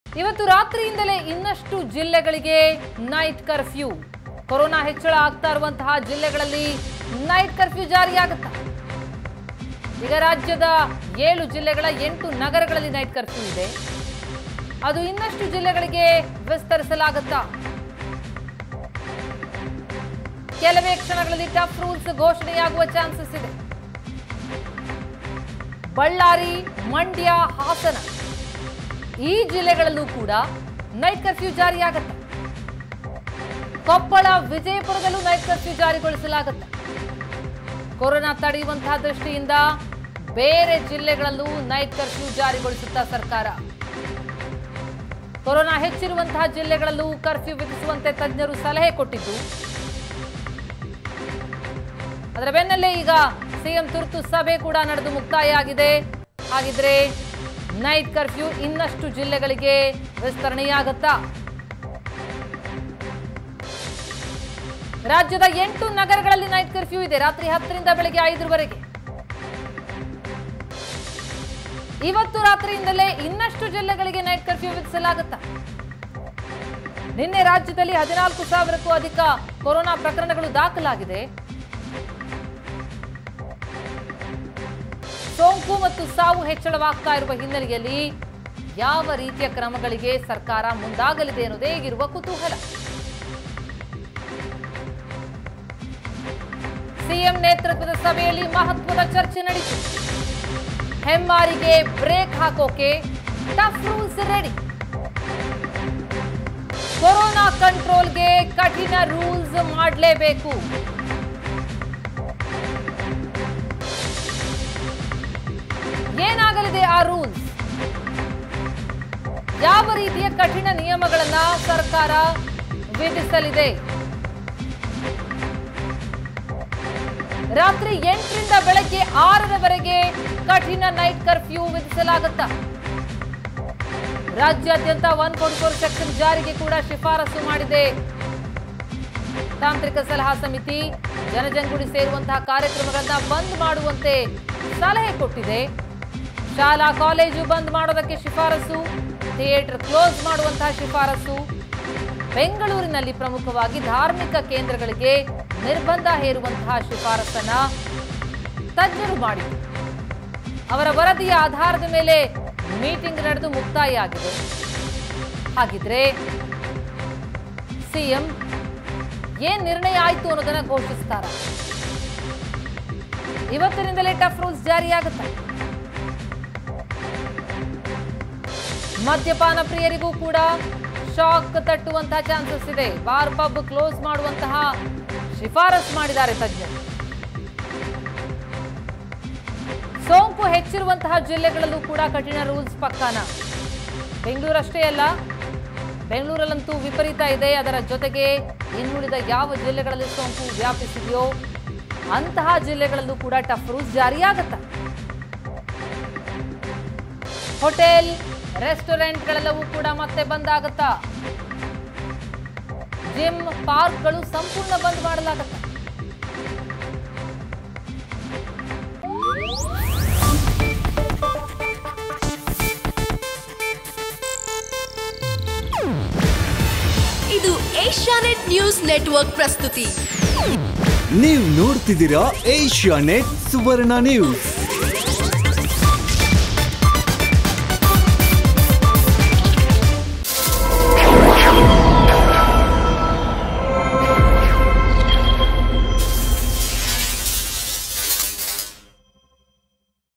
ಇವತ್ತು ರಾತ್ರಿಯಿಂದಲೇ ಇನ್ನಷ್ಟು ಜಿಲ್ಲೆಗಳಿಗೆ ನೈಟ್ ಕರ್ಫ್ಯೂ ಕೊರೋನಾ ಹೆಚ್ಚಳ ಆಗ್ತಾ ಇರುವಂತಹ ಜಿಲ್ಲೆಗಳಲ್ಲಿ ನೈಟ್ ಕರ್ಫ್ಯೂ ಜಾರಿಯಾಗುತ್ತಾ ಈಗ ರಾಜ್ಯದ ಏಳು ಜಿಲ್ಲೆಗಳ ಎಂಟು ನಗರಗಳಲ್ಲಿ ನೈಟ್ ಕರ್ಫ್ಯೂ ಇದೆ ಅದು ಇನ್ನಷ್ಟು ಜಿಲ್ಲೆಗಳಿಗೆ ವಿಸ್ತರಿಸಲಾಗುತ್ತಾ ಕೆಲವೇ ಕ್ಷಣಗಳಲ್ಲಿ ಟಫ್ ರೂಲ್ಸ್ ಘೋಷಣೆಯಾಗುವ ಚಾನ್ಸಸ್ ಇದೆ ಬಳ್ಳಾರಿ ಮಂಡ್ಯ ಹಾಸನ ಈ ಜಿಲ್ಲೆಗಳಲ್ಲೂ ಕೂಡ ನೈಟ್ ಕರ್ಫ್ಯೂ ಜಾರಿಯಾಗತ್ತೆ ಕೊಪ್ಪಳ ವಿಜಯಪುರದಲ್ಲೂ ನೈಟ್ ಕರ್ಫ್ಯೂ ಜಾರಿಗೊಳಿಸಲಾಗುತ್ತೆ ಕೊರೋನಾ ತಡೆಯುವಂತಹ ದೃಷ್ಟಿಯಿಂದ ಬೇರೆ ಜಿಲ್ಲೆಗಳಲ್ಲೂ ನೈಟ್ ಕರ್ಫ್ಯೂ ಜಾರಿಗೊಳಿಸುತ್ತಾ ಸರ್ಕಾರ ಕೊರೋನಾ ಹೆಚ್ಚಿರುವಂತಹ ಜಿಲ್ಲೆಗಳಲ್ಲೂ ಕರ್ಫ್ಯೂ ವಿಧಿಸುವಂತೆ ತಜ್ಞರು ಸಲಹೆ ಕೊಟ್ಟಿದ್ದು ಅದರ ಬೆನ್ನಲ್ಲೇ ಈಗ ಸಿಎಂ ತುರ್ತು ಸಭೆ ಕೂಡ ನಡೆದು ಮುಕ್ತಾಯ ಆಗಿದೆ ಹಾಗಿದ್ರೆ ನೈಟ್ ಕರ್ಫ್ಯೂ ಇನ್ನಷ್ಟು ಜಿಲ್ಲೆಗಳಿಗೆ ವಿಸ್ತರಣೆಯಾಗುತ್ತಾ ರಾಜ್ಯದ ಎಂಟು ನಗರಗಳಲ್ಲಿ ನೈಟ್ ಕರ್ಫ್ಯೂ ಇದೆ ರಾತ್ರಿ ಹತ್ತರಿಂದ ಬೆಳಗ್ಗೆ ಐದರವರೆಗೆ ಇವತ್ತು ರಾತ್ರಿಯಿಂದಲೇ ಇನ್ನಷ್ಟು ಜಿಲ್ಲೆಗಳಿಗೆ ನೈಟ್ ಕರ್ಫ್ಯೂ ವಿಧಿಸಲಾಗುತ್ತಾ ನಿನ್ನೆ ರಾಜ್ಯದಲ್ಲಿ ಹದಿನಾಲ್ಕು ಸಾವಿರಕ್ಕೂ ಅಧಿಕ ಕೊರೋನಾ ಪ್ರಕರಣಗಳು ದಾಖಲಾಗಿದೆ ಸೋಂಕು ಮತ್ತು ಸಾವು ಹೆಚ್ಚಳವಾಗ್ತಾ ಇರುವ ಹಿನ್ನೆಲೆಯಲ್ಲಿ ಯಾವ ರೀತಿಯ ಕ್ರಮಗಳಿಗೆ ಸರ್ಕಾರ ಮುಂದಾಗಲಿದೆ ಅನ್ನೋದೇ ಈಗಿರುವ ಕುತೂಹಲ ಸಿಎಂ ನೇತೃತ್ವದ ಸಭೆಯಲ್ಲಿ ಮಹತ್ವದ ಚರ್ಚೆ ನಡೆಯಿತು ಹೆಮ್ಮಾರಿಗೆ ಬ್ರೇಕ್ ಹಾಕೋಕೆ ಟಫ್ ರೂಲ್ಸ್ ರೆಡಿ ಕೊರೋನಾ ಕಂಟ್ರೋಲ್ಗೆ ಕಠಿಣ ರೂಲ್ಸ್ ಮಾಡಲೇಬೇಕು ಏನಾಗಲಿದೆ ಆ ರೂಲ್ಸ್ ಯಾವ ರೀತಿಯ ಕಠಿಣ ನಿಯಮಗಳನ್ನ ಸರ್ಕಾರ ವಿಧಿಸಲಿದೆ ರಾತ್ರಿ ಎಂಟರಿಂದ ಬೆಳಗ್ಗೆ ಆರರವರೆಗೆ ಕಠಿಣ ನೈಟ್ ಕರ್ಫ್ಯೂ ವಿಧಿಸಲಾಗುತ್ತಾ ರಾಜ್ಯಾದ್ಯಂತ ಒನ್ ಫೋರ್ ಫೋರ್ ಸೆಕ್ಷನ್ ಜಾರಿಗೆ ಕೂಡ ಶಿಫಾರಸು ಮಾಡಿದೆ ತಾಂತ್ರಿಕ ಸಲಹಾ ಸಮಿತಿ ಜನಜಂಗುಳಿ ಸೇರುವಂತಹ ಕಾರ್ಯಕ್ರಮಗಳನ್ನ ಬಂದ್ ಮಾಡುವಂತೆ ಸಲಹೆ ಕೊಟ್ಟಿದೆ ಶಾಲಾ ಕಾಲೇಜು ಬಂದ್ ಮಾಡೋದಕ್ಕೆ ಶಿಫಾರಸು ಥಿಯೇಟರ್ ಕ್ಲೋಸ್ ಮಾಡುವಂತಹ ಶಿಫಾರಸು ಬೆಂಗಳೂರಿನಲ್ಲಿ ಪ್ರಮುಖವಾಗಿ ಧಾರ್ಮಿಕ ಕೇಂದ್ರಗಳಿಗೆ ನಿರ್ಬಂಧ ಹೇರುವಂತಹ ಶಿಫಾರಸನ್ನ ತಜ್ಞರು ಮಾಡಿದರು ಅವರ ವರದಿಯ ಆಧಾರದ ಮೇಲೆ ಮೀಟಿಂಗ್ ನಡೆದು ಮುಕ್ತಾಯ ಆಗಿದೆ ಹಾಗಿದ್ರೆ ಸಿಎಂ ಏನ್ ನಿರ್ಣಯ ಆಯ್ತು ಅನ್ನೋದನ್ನ ಘೋಷಿಸ್ತಾರ ಇವತ್ತಿನಿಂದಲೇ ಟಫ್ ರೂಲ್ಸ್ ಜಾರಿಯಾಗುತ್ತೆ ಮದ್ಯಪಾನ ಪ್ರಿಯರಿಗೂ ಕೂಡ ಶಾಕ್ ತಟ್ಟುವಂತಹ ಚಾನ್ಸಸ್ ಇದೆ ಬಾರ್ ಪಬ್ ಕ್ಲೋಸ್ ಮಾಡುವಂತಹ ಶಿಫಾರಸ್ ಮಾಡಿದ್ದಾರೆ ತಜ್ಞರು ಸೋಂಕು ಹೆಚ್ಚಿರುವಂತಹ ಜಿಲ್ಲೆಗಳಲ್ಲೂ ಕೂಡ ಕಠಿಣ ರೂಲ್ಸ್ ಪಕ್ಕಾನ ಬೆಂಗಳೂರಷ್ಟೇ ಅಲ್ಲ ಬೆಂಗಳೂರಲ್ಲಂತೂ ವಿಪರೀತ ಇದೆ ಅದರ ಜೊತೆಗೆ ಇನ್ನುಳಿದ ಯಾವ ಜಿಲ್ಲೆಗಳಲ್ಲಿ ಸೋಂಕು ವ್ಯಾಪಿಸಿದೆಯೋ ಅಂತಹ ಜಿಲ್ಲೆಗಳಲ್ಲೂ ಕೂಡ ಟಫ್ ರೂಲ್ಸ್ ಜಾರಿಯಾಗತ್ತ ಹೋಟೆಲ್ ರೆಸ್ಟೋರೆಂಟ್ಗಳೆಲ್ಲವೂ ಕೂಡ ಮತ್ತೆ ಬಂದ್ ಆಗತ್ತಾ ಜಿಮ್ ಪಾರ್ಕ್ಗಳು ಸಂಪೂರ್ಣ ಬಂದ್ ಮಾಡಲಾಗತ್ತ ಇದು ಏಷ್ಯಾನೆಟ್ ನ್ಯೂಸ್ ನೆಟ್ವರ್ಕ್ ಪ್ರಸ್ತುತಿ ನೀವು ನೋಡ್ತಿದ್ದೀರಾ ಏಷ್ಯಾ ನೆಟ್ ಸುವರ್ಣ ನ್ಯೂಸ್